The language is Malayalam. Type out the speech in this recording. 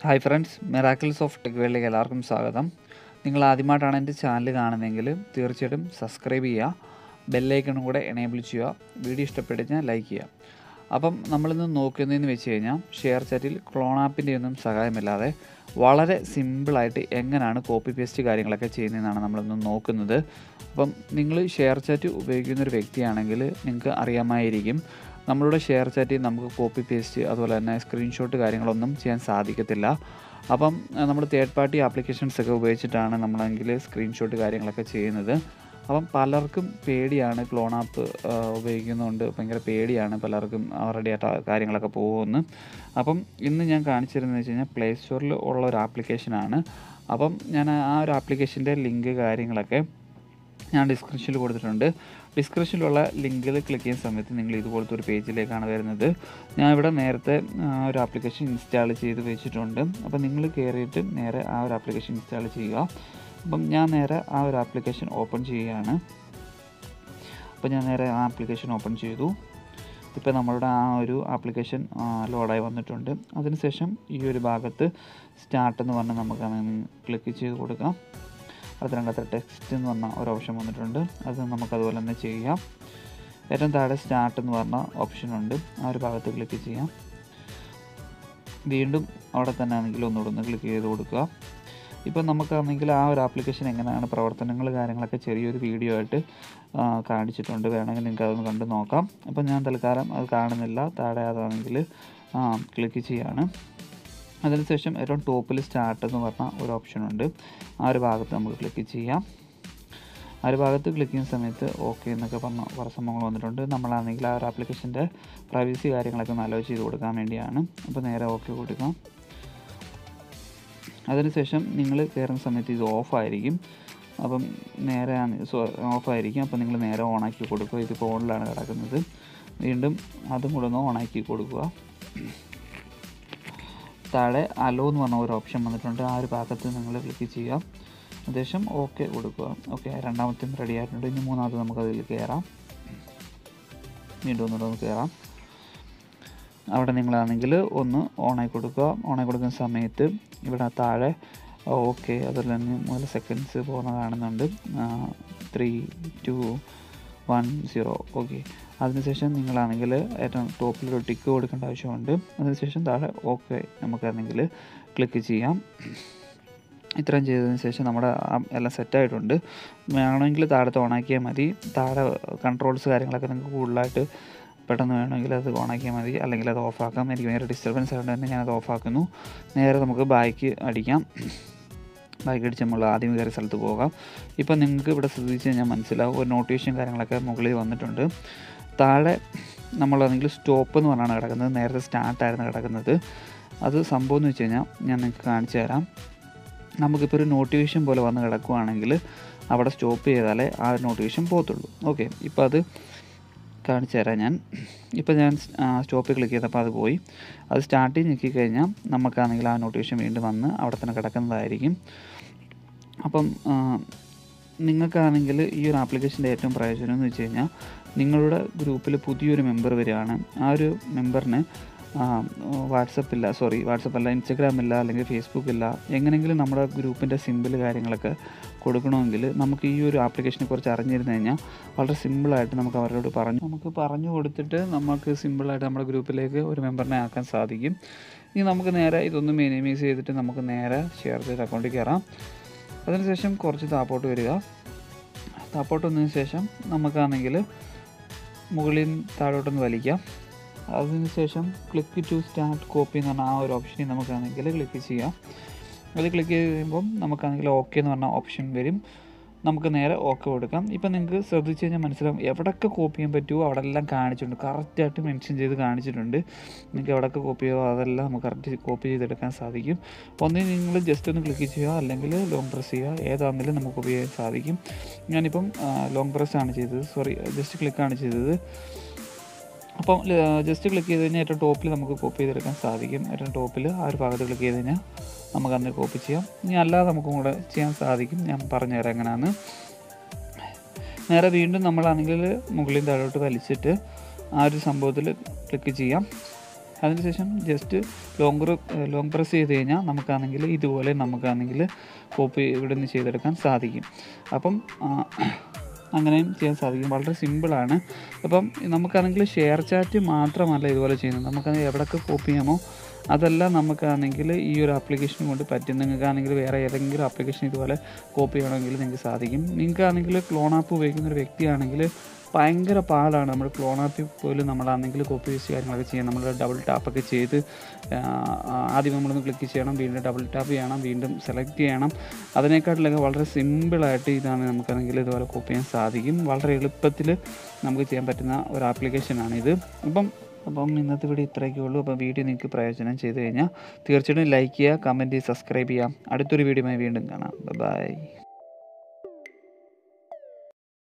hi friends miracles of tech വേൾഡിലേക്ക് എല്ലാവർക്കും സ്വാഗതം നിങ്ങൾ ആദ്യമായിട്ടാണ് എൻ്റെ ചാനൽ കാണുന്നതെങ്കിൽ തീർച്ചയായിട്ടും സബ്സ്ക്രൈബ് ചെയ്യുക ബെല്ലൈക്കണും കൂടെ എനേബിൾ ചെയ്യുക വീഡിയോ ഇഷ്ടപ്പെട്ടുകഴിഞ്ഞാൽ ലൈക്ക് ചെയ്യുക അപ്പം നമ്മളിന്ന് നോക്കുന്നതെന്ന് വെച്ച് കഴിഞ്ഞാൽ ഷെയർ ചാറ്റിൽ ക്ലോൺ ആപ്പിൻ്റെ ഒന്നും സഹായമില്ലാതെ വളരെ സിമ്പിളായിട്ട് എങ്ങനെയാണ് കോപ്പി പേസ്റ്റ് കാര്യങ്ങളൊക്കെ ചെയ്യുന്നതെന്നാണ് നമ്മളിന്ന് നോക്കുന്നത് അപ്പം നിങ്ങൾ ഷെയർ ചാറ്റ് ഉപയോഗിക്കുന്ന ഒരു വ്യക്തിയാണെങ്കിൽ നിങ്ങൾക്ക് അറിയാമായിരിക്കും നമ്മളുടെ ഷെയർ ചാറ്റിൽ നമുക്ക് കോപ്പി പേസ്റ്റ് അതുപോലെ തന്നെ സ്ക്രീൻഷോട്ട് കാര്യങ്ങളൊന്നും ചെയ്യാൻ സാധിക്കത്തില്ല അപ്പം നമ്മൾ തേർഡ് പാർട്ടി ആപ്ലിക്കേഷൻസ് ഒക്കെ ഉപയോഗിച്ചിട്ടാണ് നമ്മളെങ്കിൽ സ്ക്രീൻഷോട്ട് കാര്യങ്ങളൊക്കെ ചെയ്യുന്നത് അപ്പം പലർക്കും പേടിയാണ് ക്ലോൺ ആപ്പ് ഉപയോഗിക്കുന്നതുകൊണ്ട് ഭയങ്കര പേടിയാണ് പലർക്കും അവരുടെ ഡേറ്റ കാര്യങ്ങളൊക്കെ പോകുമെന്ന് അപ്പം ഇന്ന് ഞാൻ കാണിച്ചിരുന്നത് വെച്ച് കഴിഞ്ഞാൽ പ്ലേ സ്റ്റോറിൽ ഉള്ള ഒരു ആപ്ലിക്കേഷനാണ് അപ്പം ഞാൻ ആ ഒരു ആപ്ലിക്കേഷൻ്റെ ലിങ്ക് കാര്യങ്ങളൊക്കെ ഞാൻ ഡിസ്ക്രിപ്ഷനിൽ കൊടുത്തിട്ടുണ്ട് ഡിസ്ക്രിപ്ഷനിലുള്ള ലിങ്കിൽ ക്ലിക്ക് ചെയ്യുന്ന സമയത്ത് നിങ്ങൾ ഇതുപോലത്തെ ഒരു പേജിലേക്കാണ് വരുന്നത് ഞാൻ ഇവിടെ നേരത്തെ ആ ഒരു ആപ്ലിക്കേഷൻ ഇൻസ്റ്റാൾ ചെയ്ത് വെച്ചിട്ടുണ്ട് അപ്പം നിങ്ങൾ കയറിയിട്ട് നേരെ ആ ഒരു ആപ്ലിക്കേഷൻ ഇൻസ്റ്റാൾ ചെയ്യുക അപ്പം ഞാൻ നേരെ ആ ഒരു ആപ്ലിക്കേഷൻ ഓപ്പൺ ചെയ്യുകയാണ് അപ്പോൾ ഞാൻ നേരെ ആ ആപ്ലിക്കേഷൻ ഓപ്പൺ ചെയ്തു ഇപ്പോൾ നമ്മളുടെ ആ ഒരു ആപ്ലിക്കേഷൻ ലോഡായി വന്നിട്ടുണ്ട് അതിനുശേഷം ഈ ഒരു ഭാഗത്ത് സ്റ്റാർട്ട് എന്ന് പറഞ്ഞ് നമുക്ക് ക്ലിക്ക് ചെയ്ത് കൊടുക്കാം അതിനകത്ത് ടെക്സ്റ്റ് എന്ന് പറഞ്ഞ ഒരു ഓപ്ഷൻ വന്നിട്ടുണ്ട് അത് നമുക്ക് അതുപോലെ തന്നെ ചെയ്യാം ഏറ്റവും താഴെ സ്റ്റാർട്ട് എന്ന് പറഞ്ഞ ഓപ്ഷൻ ഉണ്ട് ആ ഒരു ഭാഗത്ത് ക്ലിക്ക് ചെയ്യാം വീണ്ടും അവിടെ തന്നെ ആണെങ്കിൽ ഒന്നുകൂടെ ഒന്ന് ക്ലിക്ക് ചെയ്ത് കൊടുക്കുക ഇപ്പം നമുക്കാണെങ്കിൽ ആ ഒരു ആപ്ലിക്കേഷൻ എങ്ങനെയാണ് പ്രവർത്തനങ്ങൾ കാര്യങ്ങളൊക്കെ ചെറിയൊരു വീഡിയോ ആയിട്ട് കാണിച്ചിട്ടുണ്ട് വേണമെങ്കിൽ നിങ്ങൾക്ക് അതൊന്ന് കണ്ട് നോക്കാം അപ്പം ഞാൻ തൽക്കാലം അത് കാണുന്നില്ല താഴെ അതാണെങ്കിൽ ക്ലിക്ക് ചെയ്യാണ് അതിനുശേഷം ഏറ്റവും ടോപ്പിൽ സ്റ്റാർട്ട് എന്ന് പറഞ്ഞ ഒരു ഓപ്ഷൻ ഉണ്ട് ആ ഒരു ഭാഗത്ത് നമുക്ക് ക്ലിക്ക് ചെയ്യാം ആ ഒരു ഭാഗത്ത് ക്ലിക്ക് ചെയ്യുന്ന സമയത്ത് ഓക്കെ എന്നൊക്കെ പറഞ്ഞ കുറേ സംഭവങ്ങൾ വന്നിട്ടുണ്ട് നമ്മളാണെങ്കിൽ ആ ഒരു ആപ്ലിക്കേഷൻ്റെ പ്രൈവസി കാര്യങ്ങളൊക്കെ ഒന്ന് അലോ ചെയ്ത് കൊടുക്കാൻ വേണ്ടിയാണ് അപ്പോൾ നേരെ ഓക്കെ കൊടുക്കാം അതിനുശേഷം നിങ്ങൾ കയറുന്ന സമയത്ത് ഇത് ഓഫായിരിക്കും അപ്പം നേരെ ഓഫായിരിക്കും അപ്പം നിങ്ങൾ നേരെ ഓണാക്കി കൊടുക്കുക ഇതിപ്പോൾ ഓണിലാണ് കിടക്കുന്നത് വീണ്ടും അതും കൂടെ ഒന്ന് ഓണാക്കി കൊടുക്കുക താഴെ അലോ എന്ന് പറഞ്ഞ ഒരു ഓപ്ഷൻ വന്നിട്ടുണ്ട് ആ ഒരു ഭാഗത്ത് നിങ്ങൾ ക്ലിക്ക് ചെയ്യുക ഏകദേശം ഓക്കെ കൊടുക്കുക ഓക്കെ രണ്ടാമത്തെയും റെഡി ആയിട്ടുണ്ട് ഇനി മൂന്നാമത് നമുക്ക് അതിൽ കയറാം വീണ്ടും ഒന്നുകൂടെ ഒന്ന് കയറാം അവിടെ നിങ്ങളാണെങ്കിൽ ഒന്ന് ഓണായി കൊടുക്കുക ഓണായി കൊടുക്കുന്ന സമയത്ത് ഇവിടെ താഴെ ഓക്കെ അതുപോലെ തന്നെ മൂന്ന് സെക്കൻഡ്സ് പോകുന്ന കാണുന്നുണ്ട് three two one zero okay അതിനുശേഷം നിങ്ങളാണെങ്കിൽ ഏറ്റവും ടോപ്പിൽ ഒരു ടിക്ക് കൊടുക്കേണ്ട ആവശ്യമുണ്ട് അതിനുശേഷം താഴെ ഓക്കെ നമുക്കാണെങ്കിൽ ക്ലിക്ക് ചെയ്യാം ഇത്രയും ചെയ്തതിന് ശേഷം നമ്മുടെ എല്ലാം സെറ്റായിട്ടുണ്ട് വേണമെങ്കിൽ താഴത്തെ ഓണാക്കിയാൽ മതി താഴെ കൺട്രോൾസ് കാര്യങ്ങളൊക്കെ നിങ്ങൾക്ക് കൂടുതലായിട്ട് പെട്ടെന്ന് വേണമെങ്കിൽ അത് ഓണാക്കിയാൽ മതി അല്ലെങ്കിൽ അത് ഓഫാക്കാം എനിക്ക് വേറെ ഡിസ്റ്റർബൻസ് ആയതുകൊണ്ട് തന്നെ ഞാനത് ഓഫാക്കുന്നു നേരെ നമുക്ക് ബാക്ക് അടിക്കാം ബാക്ക് അടിച്ച് നമ്മൾ ആദ്യം കയറിയ സ്ഥലത്ത് പോകാം ഇപ്പം നിങ്ങൾക്ക് ഇവിടെ ശ്രദ്ധിച്ച് കഴിഞ്ഞാൽ മനസ്സിലാവും ഒരു നോട്ടിഫിക്കേഷൻ കാര്യങ്ങളൊക്കെ മുകളിൽ വന്നിട്ടുണ്ട് താഴെ നമ്മളാണെങ്കിൽ സ്റ്റോപ്പ് എന്ന് പറഞ്ഞാണ് കിടക്കുന്നത് നേരത്തെ സ്റ്റാർട്ടായിരുന്നു കിടക്കുന്നത് അത് സംഭവം എന്ന് വെച്ച് കഴിഞ്ഞാൽ ഞാൻ നിങ്ങൾക്ക് കാണിച്ചു തരാം നമുക്കിപ്പോൾ ഒരു നോട്ടിഫിക്കേഷൻ പോലെ വന്ന് കിടക്കുവാണെങ്കിൽ അവിടെ സ്റ്റോപ്പ് ചെയ്താലേ ആ ഒരു നോട്ടിഫിക്കേഷൻ പോകത്തുള്ളൂ ഓക്കെ ഇപ്പോൾ അത് കാണിച്ചു തരാം ഞാൻ ഇപ്പോൾ ഞാൻ സ്റ്റോപ്പിൽ ക്ലിക്ക് ചെയ്തപ്പോൾ അത് പോയി അത് സ്റ്റാർട്ടിൽ ഞെക്കി കഴിഞ്ഞാൽ നമുക്കാണെങ്കിൽ ആ നോട്ടിഫിക്കേഷൻ വീണ്ടും വന്ന് അവിടെ തന്നെ കിടക്കുന്നതായിരിക്കും അപ്പം നിങ്ങൾക്കാണെങ്കിൽ ഈ ഒരു ആപ്ലിക്കേഷൻ്റെ ഏറ്റവും പ്രയോജനം എന്ന് വെച്ച് കഴിഞ്ഞാൽ നിങ്ങളുടെ ഗ്രൂപ്പിൽ പുതിയൊരു മെമ്പർ വരികയാണ് ആ ഒരു മെമ്പറിന് വാട്സപ്പില്ല സോറി വാട്സപ്പല്ല ഇൻസ്റ്റഗ്രാം ഇല്ല അല്ലെങ്കിൽ ഫേസ്ബുക്ക് ഇല്ല എങ്ങനെയെങ്കിലും നമ്മുടെ ഗ്രൂപ്പിൻ്റെ സിമ്പിൾ കാര്യങ്ങളൊക്കെ കൊടുക്കണമെങ്കിൽ നമുക്ക് ഈ ഒരു ആപ്ലിക്കേഷനെ കുറിച്ച് അറിഞ്ഞിരുന്നു കഴിഞ്ഞാൽ വളരെ സിമ്പിളായിട്ട് നമുക്ക് അവരോട് പറഞ്ഞു നമുക്ക് പറഞ്ഞു കൊടുത്തിട്ട് നമുക്ക് സിമ്പിളായിട്ട് നമ്മുടെ ഗ്രൂപ്പിലേക്ക് ഒരു മെമ്പറിനെ ആക്കാൻ സാധിക്കും ഇനി നമുക്ക് നേരെ ഇതൊന്ന് മിനിമൈസ് ചെയ്തിട്ട് നമുക്ക് നേരെ ഷെയർ ചെയ്ത് അക്കൗണ്ടിൽ കയറാം അതിനുശേഷം കുറച്ച് താപ്പോട്ട് വരിക താപ്പോട്ട് വന്നതിന് ശേഷം നമുക്കാണെങ്കിൽ മുകളിൽ താഴോട്ടൊന്ന് വലിക്കാം അതിനുശേഷം ക്ലിക്ക് ടു സ്റ്റാർട്ട് കോപ്പി എന്ന് പറഞ്ഞ ആ ഒരു ഓപ്ഷനിൽ നമുക്കാണെങ്കിൽ ക്ലിക്ക് ചെയ്യാം അത് ക്ലിക്ക് ചെയ്യുമ്പം നമുക്കാണെങ്കിൽ ഓക്കെ എന്ന് പറഞ്ഞ ഓപ്ഷൻ വരും നമുക്ക് നേരെ ഓക്കെ കൊടുക്കാം ഇപ്പം നിങ്ങൾക്ക് ശ്രദ്ധിച്ച് കഴിഞ്ഞാൽ മനസ്സിലാവും എവിടെയൊക്കെ കോപ്പി ചെയ്യാൻ പറ്റുമോ അവിടെ എല്ലാം കാണിച്ചിട്ടുണ്ട് കറക്റ്റായിട്ട് മെൻഷൻ ചെയ്ത് കാണിച്ചിട്ടുണ്ട് നിങ്ങൾക്ക് എവിടെയൊക്കെ കോപ്പി ചെയ്യുമോ അതെല്ലാം നമുക്ക് കറക്റ്റ് കോപ്പി ചെയ്തെടുക്കാൻ സാധിക്കും ഒന്നിൽ നിങ്ങൾ ജസ്റ്റ് ഒന്ന് ക്ലിക്ക് ചെയ്യുക അല്ലെങ്കിൽ ലോങ് പ്രസ് ചെയ്യുക ഏതാണെങ്കിലും നമുക്ക് കോപ്പി ചെയ്യാൻ സാധിക്കും ഞാനിപ്പം ലോങ് പ്രസ് ആണ് ചെയ്തത് സോറി ജസ്റ്റ് ക്ലിക്കാണ് ചെയ്തത് അപ്പം ജസ്റ്റ് ക്ലിക്ക് ചെയ്ത് കഴിഞ്ഞാൽ ഏറ്റവും ടോപ്പിൽ നമുക്ക് കോപ്പി ചെയ്തെടുക്കാൻ സാധിക്കും ഏറ്റവും ടോപ്പിൽ ആ ഒരു ഭാഗത്ത് ക്ലിക്ക് ചെയ്ത് കഴിഞ്ഞാൽ നമുക്ക് അന്ന് കോപ്പി ചെയ്യാം ഇനി അല്ലാതെ നമുക്കും കൂടെ ചെയ്യാൻ സാധിക്കും ഞാൻ പറഞ്ഞു തരാം എങ്ങനെയാണ് നേരെ വീണ്ടും നമ്മളാണെങ്കിൽ മുകളിൽ താഴോട്ട് വലിച്ചിട്ട് ആ ഒരു സംഭവത്തിൽ ക്ലിക്ക് ചെയ്യാം അതിനുശേഷം ജസ്റ്റ് ലോങ് ലോങ് പ്രസ് ചെയ്ത് കഴിഞ്ഞാൽ നമുക്കാണെങ്കിൽ ഇതുപോലെ നമുക്കാണെങ്കിൽ കോപ്പി ഇവിടെ നിന്ന് ചെയ്തെടുക്കാൻ സാധിക്കും അപ്പം ആ, അങ്ങനെയും ചെയ്യാൻ സാധിക്കും വളരെ സിമ്പിളാണ് അപ്പം നമുക്കാണെങ്കിൽ ഷെയർ ചാറ്റ് മാത്രമല്ല ഇതുപോലെ ചെയ്യുന്നത് നമുക്കാണെങ്കിൽ എവിടെയൊക്കെ കോപ്പി ചെയ്യാമോ അതെല്ലാം നമുക്കാണെങ്കിൽ ഈ ഒരു ആപ്ലിക്കേഷൻ കൊണ്ട് പറ്റും നിങ്ങൾക്കാണെങ്കിൽ വേറെ ഏതെങ്കിലും ആപ്ലിക്കേഷൻ ഇതുപോലെ കോപ്പി ചെയ്യണമെങ്കിൽ നിങ്ങൾക്ക് സാധിക്കും നിങ്ങൾക്കാണെങ്കിൽ ക്ലോൺ ആപ്പ് ഉപയോഗിക്കുന്ന ഒരു വ്യക്തിയാണെങ്കിൽ ഭയങ്കര പാടാണ് നമ്മൾ ക്ലോൺ ആപ്പിൽ പോലും നമ്മളാണെങ്കിൽ കോപ്പി പേസ്റ്റ് കാര്യങ്ങളൊക്കെ ചെയ്യാം നമ്മൾ ഡബിൾ ടാപ്പൊക്കെ ചെയ്ത് ആ, ആദ്യം നമ്മളൊന്ന് ക്ലിക്ക് ചെയ്യണം വീണ്ടും ഡബിൾ ടാപ്പ് ചെയ്യണം വീണ്ടും സെലക്ട് ചെയ്യണം അതിനേക്കാട്ടിലൊക്കെ വളരെ സിമ്പിളായിട്ട് ഇതാണ് നമുക്കാണെങ്കിൽ ഇതുപോലെ കോപ്പി ചെയ്യാൻ സാധിക്കും വളരെ എളുപ്പത്തിൽ നമുക്ക് ചെയ്യാൻ പറ്റുന്ന ഒരു ആപ്ലിക്കേഷനാണ് ഇത് അപ്പം അപ്പം ഇന്നത്തെ വീഡിയോ ഇത്രയൊക്കെ ഉള്ളൂ അപ്പോൾ വീഡിയോ നിങ്ങൾക്ക് പ്രയോജനം ചെയ്ത് കഴിഞ്ഞാൽ തീർച്ചയായിട്ടും ലൈക്ക് ചെയ്യുക കമൻറ്റ് ചെയ്യുക സബ്സ്ക്രൈബ് ചെയ്യുക അടുത്തൊരു വീഡിയോയുമായി വീണ്ടും കാണാം ബൈ